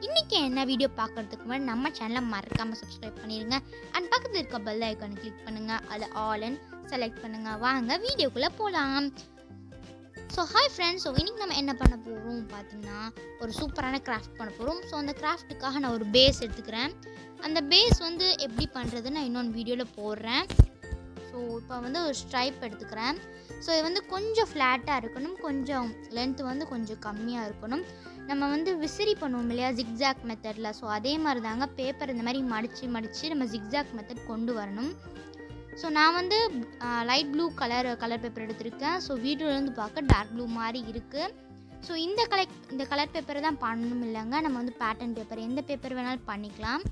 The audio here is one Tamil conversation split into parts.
இன்றைக்கி என்ன வீடியோ பார்க்குறதுக்கு முன்னாடி நம்ம சேனலை மறக்காமல் சப்ஸ்கிரைப் பண்ணிடுங்க அண்ட் பக்கத்தில் இருக்க பெல் ஐக்கானை கிளிக் பண்ணுங்கள் அதில் ஆல் அண்ட் செலக்ட் பண்ணுங்கள் வாங்க வீடியோக்குள்ளே போகலாம் ஸோ ஹாய் ஃப்ரெண்ட்ஸ் ஸோ இன்றைக்கி நம்ம என்ன பண்ண போகிறோம் பார்த்தீங்கன்னா ஒரு சூப்பரான கிராஃப்ட் பண்ண போகிறோம் ஸோ அந்த கிராஃப்ட்டுக்காக நான் ஒரு பேஸ் எடுத்துக்கிறேன் அந்த பேஸ் வந்து எப்படி பண்ணுறதுன்னு நான் இன்னொன்று வீடியோவில் போடுறேன் ஸோ இப்போ வந்து ஒரு ஸ்ட்ரைப் எடுத்துக்கிறேன் ஸோ இது வந்து கொஞ்சம் ஃப்ளாட்டாக இருக்கணும் கொஞ்சம் லென்த் வந்து கொஞ்சம் கம்மியாக இருக்கணும் நம்ம வந்து விசிறி பண்ணுவோம் இல்லையா ஜிக்ஜாக் மெத்தடில் ஸோ அதே மாதிரி தாங்க பேப்பர் இந்த மாதிரி மடித்து மடித்து நம்ம ஜிக்ஜாக் மெத்தட் கொண்டு வரணும் ஸோ நான் வந்து light blue colour colour paper எடுத்திருக்கேன் ஸோ வீடியோலேருந்து பார்க்க டார்க் ப்ளூ மாதிரி இருக்குது ஸோ இந்த கலர் இந்த கலர் பேப்பரை தான் பண்ணணும் இல்லைங்க நம்ம வந்து பேட்டர்ன் பேப்பர் எந்த பேப்பர் வேணாலும் பண்ணிக்கலாம்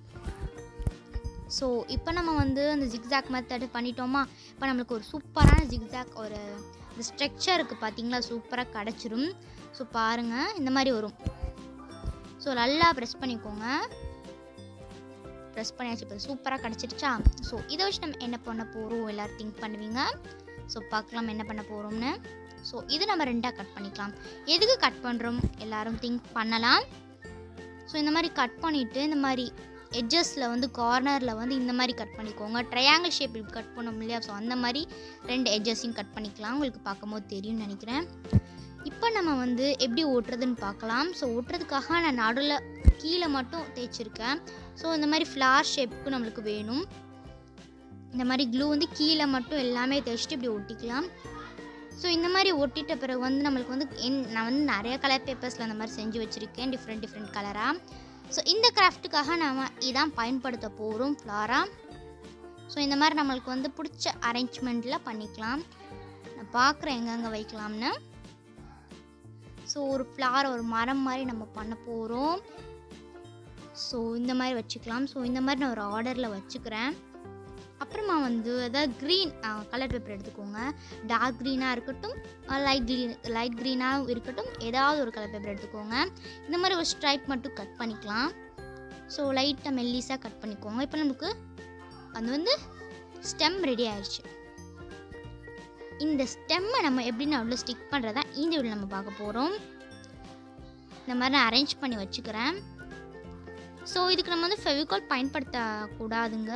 ஸோ இப்போ நம்ம வந்து அந்த ஜிக்ஸாக் மெத்தட் பண்ணிட்டோமா இப்போ நம்மளுக்கு ஒரு சூப்பரான ஜிக்ஸாக் ஒரு இந்த ஸ்ட்ரக்சருக்கு பார்த்தீங்களா சூப்பராக கிடச்சிரும் ஸோ பாருங்கள் இந்த மாதிரி வரும் ஸோ நல்லா ப்ரெஸ் பண்ணிக்கோங்க ப்ரெஸ் பண்ணியாச்சு இப்போ சூப்பராக கிடச்சிருச்சா ஸோ இதை வச்சு நம்ம என்ன பண்ண போகிறோம் எல்லோரும் திங்க் பண்ணுவீங்க ஸோ பார்க்கலாம் என்ன பண்ண போகிறோம்னு ஸோ இது நம்ம ரெண்டாக கட் பண்ணிக்கலாம் எதுக்கு கட் பண்ணுறோம் எல்லாரும் திங்க் பண்ணலாம் ஸோ இந்த மாதிரி கட் பண்ணிவிட்டு இந்த மாதிரி எட்ஜஸில் வந்து கார்னரில் வந்து இந்த மாதிரி கட் பண்ணிக்கோங்க ட்ரையாங்கிள் ஷேப் இப்படி கட் பண்ணோம் இல்லையா ஸோ அந்த மாதிரி ரெண்டு எட்ஜஸையும் கட் பண்ணிக்கலாம் உங்களுக்கு பார்க்கும்போது தெரியும்னு நினைக்கிறேன் இப்போ நம்ம வந்து எப்படி ஓட்டுறதுன்னு பார்க்கலாம் ஸோ ஓட்டுறதுக்காக நான் நடுவில் கீழே மட்டும் தேய்ச்சிருக்கேன் ஸோ இந்த மாதிரி ஃப்ளார் ஷேப்புக்கு நம்மளுக்கு வேணும் இந்த மாதிரி க்ளூ வந்து கீழே மட்டும் எல்லாமே தேய்ச்சிட்டு இப்படி ஒட்டிக்கலாம் ஸோ இந்த மாதிரி ஒட்டிட்ட பிறகு வந்து நம்மளுக்கு வந்து என் நான் வந்து நிறைய கலர் பேப்பர்ஸில் அந்த மாதிரி செஞ்சு வச்சுருக்கேன் டிஃப்ரெண்ட் டிஃப்ரெண்ட் கலராக ஸோ இந்த கிராஃப்ட்டுக்காக நம்ம இதான் பயன்படுத்த போகிறோம் ஃப்ளாராக ஸோ இந்த மாதிரி நம்மளுக்கு வந்து பிடிச்ச அரேஞ்ச்மெண்ட்டில் பண்ணிக்கலாம் நான் பார்க்குறேன் எங்கெங்கே வைக்கலாம்னு ஸோ ஒரு ஃப்ளார் ஒரு மரம் மாதிரி நம்ம பண்ண போகிறோம் ஸோ இந்த மாதிரி வச்சுக்கலாம் ஸோ இந்த மாதிரி நான் ஒரு ஆர்டரில் வச்சுக்கிறேன் அப்புறமா வந்து அதாவது க்ரீன் கலர் பேப்பர் எடுத்துக்கோங்க டார்க் க்ரீனாக இருக்கட்டும் லைட் க்ரீன் லைட் க்ரீனாக இருக்கட்டும் ஏதாவது ஒரு கலர் பேப்பர் எடுத்துக்கோங்க இந்த மாதிரி ஒரு ஸ்ட்ரைப் மட்டும் கட் பண்ணிக்கலாம் ஸோ லைட்டாக மெல்லிஸாக கட் பண்ணிக்கோங்க இப்போ நமக்கு அது வந்து ஸ்டெம் ரெடி ஆயிடுச்சு இந்த ஸ்டெம்மை நம்ம எப்படி அவ்வளோ ஸ்டிக் பண்ணுறதா இந்த வீடியோ நம்ம பார்க்க போகிறோம் இந்த மாதிரி நான் அரேஞ்ச் பண்ணி வச்சுக்கிறேன் ஸோ இதுக்கு நம்ம வந்து ஃபெவிகால் பயன்படுத்தக்கூடாதுங்க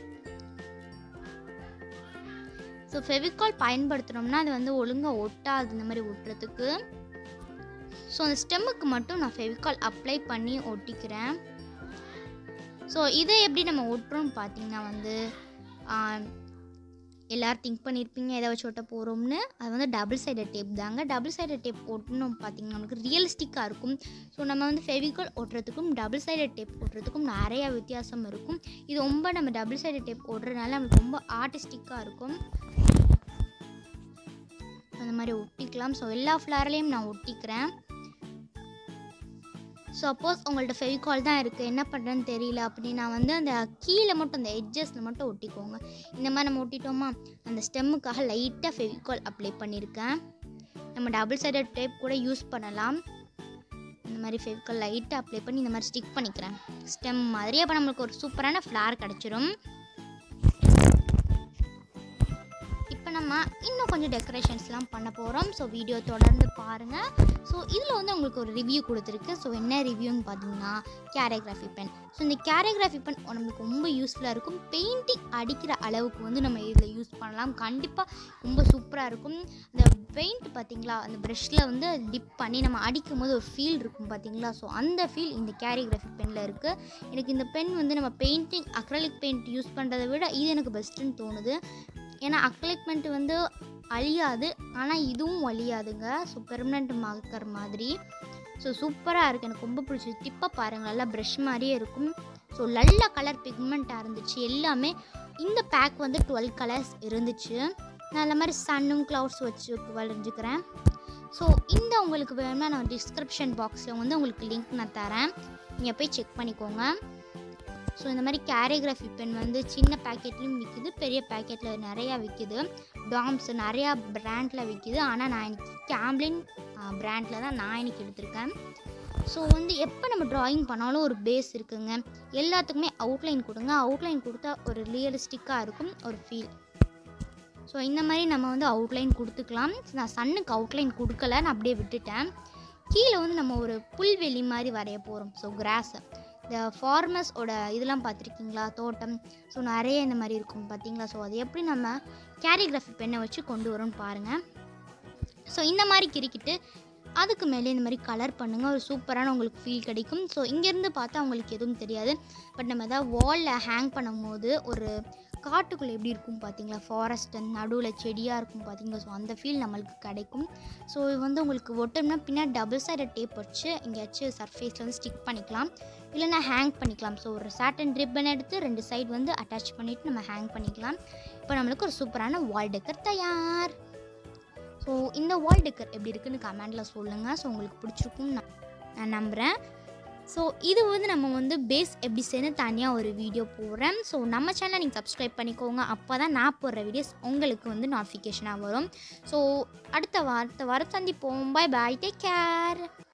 ஸோ ஃபெவிகால் பயன்படுத்துகிறோம்னா அது வந்து ஒழுங்காக ஒட்டாது இந்த மாதிரி ஒட்டுறதுக்கு ஸோ அந்த ஸ்டெம்முக்கு மட்டும் நான் ஃபெவிகால் அப்ளை பண்ணி ஒட்டிக்கிறேன் ஸோ இதை எப்படி நம்ம ஒட்டுறோம்னு பார்த்தீங்கன்னா வந்து எல்லோரும் திங்க் பண்ணியிருப்பீங்க எதை வச்சு ஒட்ட போகிறோம்னு அது வந்து டபுள் சைடட் டேப் தாங்க டபுள் சைடட் டேப் ஒட்டணும் பார்த்தீங்கன்னா நமக்கு ரியலிஸ்டிக்காக இருக்கும் ஸோ நம்ம வந்து ஃபெவிகால் ஒட்டுறதுக்கும் டபுள் சைடட் டேப் ஒட்டுறதுக்கும் நிறையா வித்தியாசம் இருக்கும் இது ரொம்ப நம்ம டபுள் சைடட் டேப் ஒட்டுறதுனால நமக்கு ரொம்ப ஆர்டிஸ்டிக்காக இருக்கும் அந்த மாதிரி ஒட்டிக்கலாம் ஸோ எல்லா ஃப்ளார்லேயும் நான் ஒட்டிக்கிறேன் சப்போஸ் உங்கள்ட்ட ஃபெவிகால் தான் இருக்குது என்ன பண்ணுறேன்னு தெரியல அப்படின்னா வந்து அந்த கீழே மட்டும் அந்த எட்ஜஸில் மட்டும் ஒட்டிக்கோங்க இந்த மாதிரி நம்ம ஒட்டிட்டோமா அந்த ஸ்டெம்முக்காக லைட்டாக ஃபெவிகால் அப்ளை பண்ணியிருக்கேன் நம்ம டபுள் சைடட் டேப் கூட யூஸ் பண்ணலாம் இந்த மாதிரி ஃபெவிகால் லைட்டாக அப்ளை பண்ணி இந்த மாதிரி ஸ்டிக் பண்ணிக்கிறேன் ஸ்டெம் மாதிரி அப்போ நம்மளுக்கு ஒரு சூப்பரான ஃப்ளார் கிடச்சிரும் இப்போ நம்ம இன்னும் கொஞ்சம் டெக்கரேஷன்ஸ்லாம் பண்ண போகிறோம் ஸோ வீடியோ தொடர்ந்து பாருங்கள் ஸோ இதில் வந்து உங்களுக்கு ஒரு ரிவ்யூ கொடுத்துருக்கு ஸோ என்ன ரிவ்யூன்னு பார்த்தீங்கன்னா கேரோகிராஃபி பென் ஸோ இந்த கேரோகிராஃபி பென் நம்மளுக்கு ரொம்ப யூஸ்ஃபுல்லாக இருக்கும் பெயிண்டிங் அடிக்கிற அளவுக்கு வந்து நம்ம இதில் யூஸ் பண்ணலாம் கண்டிப்பாக ரொம்ப சூப்பராக இருக்கும் இந்த பெயிண்ட் பார்த்தீங்களா அந்த ப்ரெஷ்ஷில் வந்து டிப் பண்ணி நம்ம அடிக்கும் போது ஒரு ஃபீல் இருக்கும் பார்த்தீங்களா ஸோ அந்த ஃபீல் இந்த கேரிகிராஃபி பெனில் இருக்குது எனக்கு இந்த பென் வந்து நம்ம பெயிண்டிங் அக்ரலிக் பெயிண்ட் யூஸ் பண்ணுறதை விட இது எனக்கு பெஸ்ட்டுன்னு தோணுது ஏன்னா அக்ரலிக் பெயிண்ட் வந்து அழியாது ஆனால் இதுவும் அழியாதுங்க ஸோ பெர்மனண்ட் மார்க்கர் மாதிரி ஸோ சூப்பராக இருக்குது எனக்கு ரொம்ப பிடிச்சி டிப்பாக பாருங்கள் நல்லா ப்ரஷ் மாதிரியே இருக்கும் ஸோ நல்ல கலர் பிக்மெண்ட்டாக இருந்துச்சு எல்லாமே இந்த பேக் வந்து டுவெல் கலர்ஸ் இருந்துச்சு நான் அந்த மாதிரி சன்னும் க்ளவுட்ஸ் வச்சு வரைஞ்சிக்கிறேன் ஸோ இந்த உங்களுக்கு வேணும்னா நான் டிஸ்கிரிப்ஷன் பாக்ஸில் வந்து உங்களுக்கு லிங்க் நான் தரேன் நீங்கள் போய் செக் பண்ணிக்கோங்க ஸோ இந்த மாதிரி கேரிகிராஃபி பென் வந்து சின்ன பேக்கெட்லேயும் விற்கிது பெரிய பேக்கெட்டில் நிறையா விற்கிது டாம்ஸ் நிறையா பிராண்டில் விற்கிது ஆனால் நான் இன்னைக்கு கேம்லின் பிராண்டில் தான் நான் இன்னைக்கு எடுத்திருக்கேன் ஸோ வந்து எப்போ நம்ம ட்ராயிங் பண்ணாலும் ஒரு பேஸ் இருக்குங்க எல்லாத்துக்குமே அவுட்லைன் கொடுங்க அவுட்லைன் கொடுத்தா ஒரு ரியலிஸ்டிக்காக இருக்கும் ஒரு ஃபீல் ஸோ இந்த மாதிரி நம்ம வந்து அவுட்லைன் கொடுத்துக்கலாம் நான் சன்னுக்கு அவுட்லைன் கொடுக்கல நான் அப்படியே விட்டுட்டேன் கீழே வந்து நம்ம ஒரு புல்வெளி மாதிரி வரைய போகிறோம் ஸோ கிராஸை இந்த ஃபார்மர்ஸோட இதெல்லாம் பார்த்துருக்கீங்களா தோட்டம் ஸோ நிறைய இந்த மாதிரி இருக்கும் பார்த்தீங்களா ஸோ அது எப்படி நம்ம கேரிகிராஃபி பெண்ணை வச்சு கொண்டு வரோம்னு பாருங்கள் ஸோ இந்த மாதிரி கிறுக்கிட்டு அதுக்கு மேலே இந்த மாதிரி கலர் பண்ணுங்கள் ஒரு சூப்பரான உங்களுக்கு ஃபீல் கிடைக்கும் ஸோ இங்கேருந்து பார்த்தா உங்களுக்கு எதுவும் தெரியாது பட் நம்ம எதாவது வாலில் ஹேங் பண்ணும்போது ஒரு காட்டுக்குள்ளே எப்படி இருக்கும் பார்த்தீங்களா ஃபாரஸ்ட் நடுவில் செடியாக இருக்கும் பார்த்தீங்களா ஸோ அந்த ஃபீல் நம்மளுக்கு கிடைக்கும் ஸோ இது வந்து உங்களுக்கு ஒட்டோம்னா பின்னாடி டபுள் சைடட் டேப் வச்சு எங்கேயாச்சும் சர்ஃபேஸில் வந்து ஸ்டிக் பண்ணிக்கலாம் இல்லைன்னா ஹேங் பண்ணிக்கலாம் ஸோ ஒரு சாட்டன் ரிப்பன் எடுத்து ரெண்டு சைடு வந்து அட்டாச் பண்ணிவிட்டு நம்ம ஹேங் பண்ணிக்கலாம் இப்போ நம்மளுக்கு ஒரு சூப்பரான வால் டெக்கர் தயார் ஸோ இந்த வால் டெக்கர் எப்படி இருக்குன்னு கமெண்டில் சொல்லுங்கள் ஸோ உங்களுக்கு பிடிச்சிருக்கும்னு நான் நான் நம்புகிறேன் ஸோ இது வந்து நம்ம வந்து பேஸ் எப்படி சேர்ந்து தனியாக ஒரு வீடியோ போடுறேன் ஸோ நம்ம சேனலை நீங்கள் சப்ஸ்கிரைப் பண்ணிக்கோங்க அப்போ தான் நான் போடுற வீடியோஸ் உங்களுக்கு வந்து நோட்டிஃபிகேஷனாக வரும் ஸோ அடுத்த வாரத்தை வர சந்திப்போம் பை பாய் டேக் கேர்